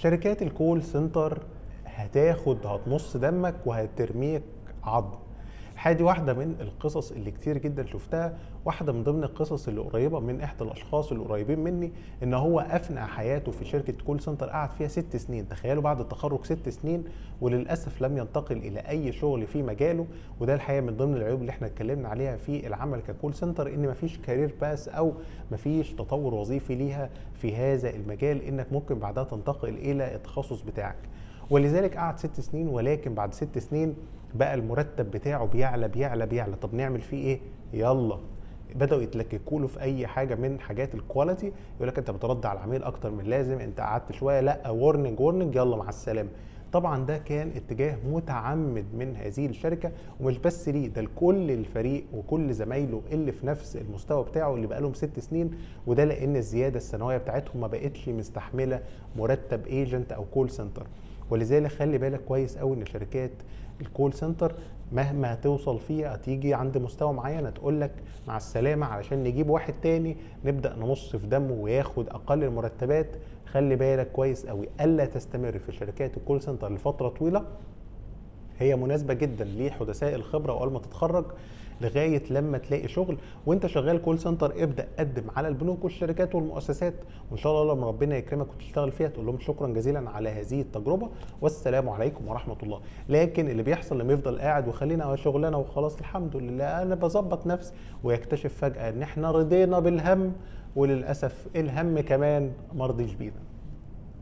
شركات الكول سنتر هتاخد هتمص دمك وهترميك عظم هذه واحدة من القصص اللي كتير جدا شفتها واحدة من ضمن القصص اللي قريبة من إحدى الأشخاص القريبين مني إن هو أفنى حياته في شركة كول سنتر قعد فيها ست سنين تخيلوا بعد التخرج ست سنين وللأسف لم ينتقل إلى أي شغل في مجاله وده الحقيقة من ضمن العيوب اللي احنا اتكلمنا عليها في العمل ككول سنتر إن مفيش كارير باس أو مفيش تطور وظيفي ليها في هذا المجال إنك ممكن بعدها تنتقل إلى التخصص بتاعك ولذلك قعد ست سنين ولكن بعد ست سنين بقى المرتب بتاعه بيعلى بيعلى بيعلى طب نعمل فيه ايه يلا بداوا يتلككوا له في اي حاجه من حاجات الكواليتي يقول لك انت بترد على العميل اكتر من لازم انت قعدت شويه لا ورنينج ورنينج يلا مع السلامه طبعا ده كان اتجاه متعمد من هذه الشركه ومش بس ليه ده لكل الفريق وكل زمايله اللي في نفس المستوى بتاعه اللي بقالهم ست سنين وده لان الزياده السنويه بتاعتهم ما بقتش مستحمله مرتب ايجنت او كول سنتر ولذلك خلي بالك كويس قوي ان شركات الكول سنتر مهما هتوصل فيه هتيجي عند مستوى معين تقول لك مع السلامه علشان نجيب واحد تاني نبدا نمص في دمه وياخد اقل المرتبات خلي بالك كويس قوي الا تستمر في شركات الكول سنتر لفتره طويله هي مناسبه جدا لحدثاء الخبره واول ما تتخرج لغايه لما تلاقي شغل وانت شغال كول سنتر ابدا قدم على البنوك والشركات والمؤسسات وان شاء الله لما ربنا يكرمك وتشتغل فيها تقول لهم شكرا جزيلا على هذه التجربه والسلام عليكم ورحمه الله لكن اللي بيحصل لما يفضل قاعد وخلينا شغلنا وخلاص الحمد لله انا بظبط نفسي ويكتشف فجاه ان احنا رضينا بالهم وللاسف الهم كمان مرضيش بينا